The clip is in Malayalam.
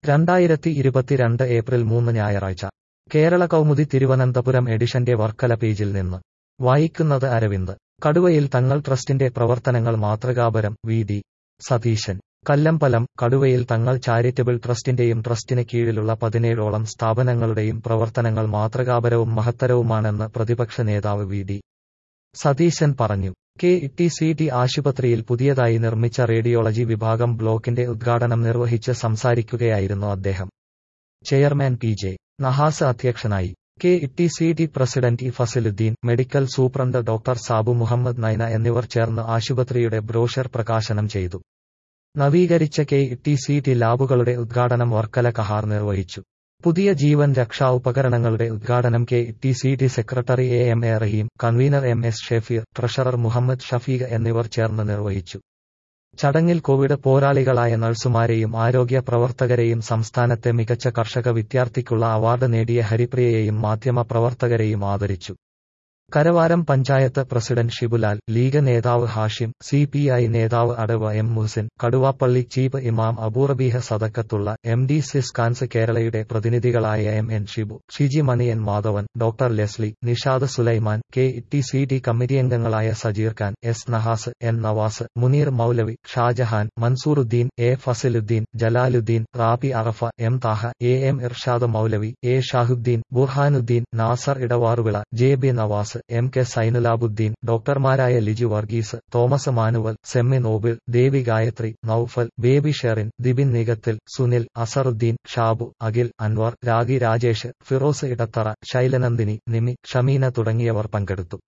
രണ്ടായിരത്തി ഇരുപത്തിരണ്ട് ഏപ്രിൽ മൂന്ന് ഞായറാഴ്ച കേരള കൗമുദി തിരുവനന്തപുരം എഡിഷന്റെ വർക്കല പേജിൽ നിന്ന് വായിക്കുന്നത് അരവിന്ദ് കടുവയിൽ തങ്ങൾ ട്രസ്റ്റിന്റെ പ്രവർത്തനങ്ങൾ മാതൃകാപരം വി ഡി സതീശൻ കല്ലമ്പലം കടുവയിൽ തങ്ങൾ ചാരിറ്റബിൾ ട്രസ്റ്റിന്റെയും ട്രസ്റ്റിന് കീഴിലുള്ള പതിനേഴോളം സ്ഥാപനങ്ങളുടെയും പ്രവർത്തനങ്ങൾ മാതൃകാപരവും മഹത്തരവുമാണെന്ന് പ്രതിപക്ഷ നേതാവ് വി ഡി സതീശൻ പറഞ്ഞു കെ ടി സി ടി ആശുപത്രിയിൽ പുതിയതായി നിർമ്മിച്ച റേഡിയോളജി വിഭാഗം ബ്ലോക്കിന്റെ ഉദ്ഘാടനം നിർവഹിച്ച് സംസാരിക്കുകയായിരുന്നു അദ്ദേഹം ചെയർമാൻ പി ജെ നഹാസ് അധ്യക്ഷനായി K T C T president E Fasiluddin medical superintendent doctor Sabu Muhammad Naina എന്നിവർ ചേർന്ന് ആശുപത്രിയുടെ ബ്രോഷർ പ്രകാശനം ചെയ്തു നവീകരിച്ച കെ ടി സി ടി ലാബുകളുടെ ഉദ്ഘാടനം വർക്കല കഹാർ നിർവഹിച്ചു പുതിയ ജീവൻ രക്ഷാ ഉപകരണങ്ങളുടെ ഉദ്ഘാടനം K T C T secretary A M A Rahim convener M S Shefeer treasurer Muhammad Shafeeq എന്നിവർ ചേർന്ന് നിർവഹിച്ചു ചടങ്ങിൽ കോവിഡ് പോരാളികളായ നഴ്സുമാരെയും ആരോഗ്യ പ്രവർത്തകരെയും സംസ്ഥാനത്തെ മികച്ച കർഷക വിദ്യാർത്ഥിക്കുള്ള അവാർഡ് നേടിയ ഹരിപ്രിയയെയും മാധ്യമ പ്രവർത്തകരെയും ആദരിച്ചു കരവാരം പഞ്ചായത്ത് പ്രസിഡന്റ് ഷിബുലാൽ ലീഗ് നേതാവ് ഹാഷിം സി പി ഐ നേതാവ് അടവ് എം മുഹസിൻ കടുവാപ്പള്ളി ചീഫ് ഇമാം അബൂറബീഹ സദക്കത്തുള്ള എം ഡി സിസ്കാൻസ് കേരളയുടെ പ്രതിനിധികളായ M N Shibu Shiji Maniyan Madhavan doctor Leslie Nishad Sulaiman K T C D committee അംഗങ്ങളായ Sajeer Khan S Nahas N Navas Muneer Moulavi Shajahan Mansooruddin A Fasiluddin Jalaluddin Rabi Arafa M Thaha A M Irshad Moulavi A Shahuddin Burhanuddin Nasar Edavaruvila J B Navas M K Sainulabuddin ഡോക്ടർമാരായ ലിജു വർഗീസ് തോമസ് മാനുവൽ സെമ്മി നോബിൾ ദേവി ഗായത്രി നൌഫൽ ബേബി ഷെറിൻ ദിബിൻ നികത്തിൽ സുനിൽ അസറുദ്ദീൻ ഷാബു അഖിൽ അൻവർ രാഗി രാജേഷ് ഫിറോസ് ഇടത്തറ ശൈലനന്ദിനി നിമി ഷമീന തുടങ്ങിയവർ പങ്കെടുത്തു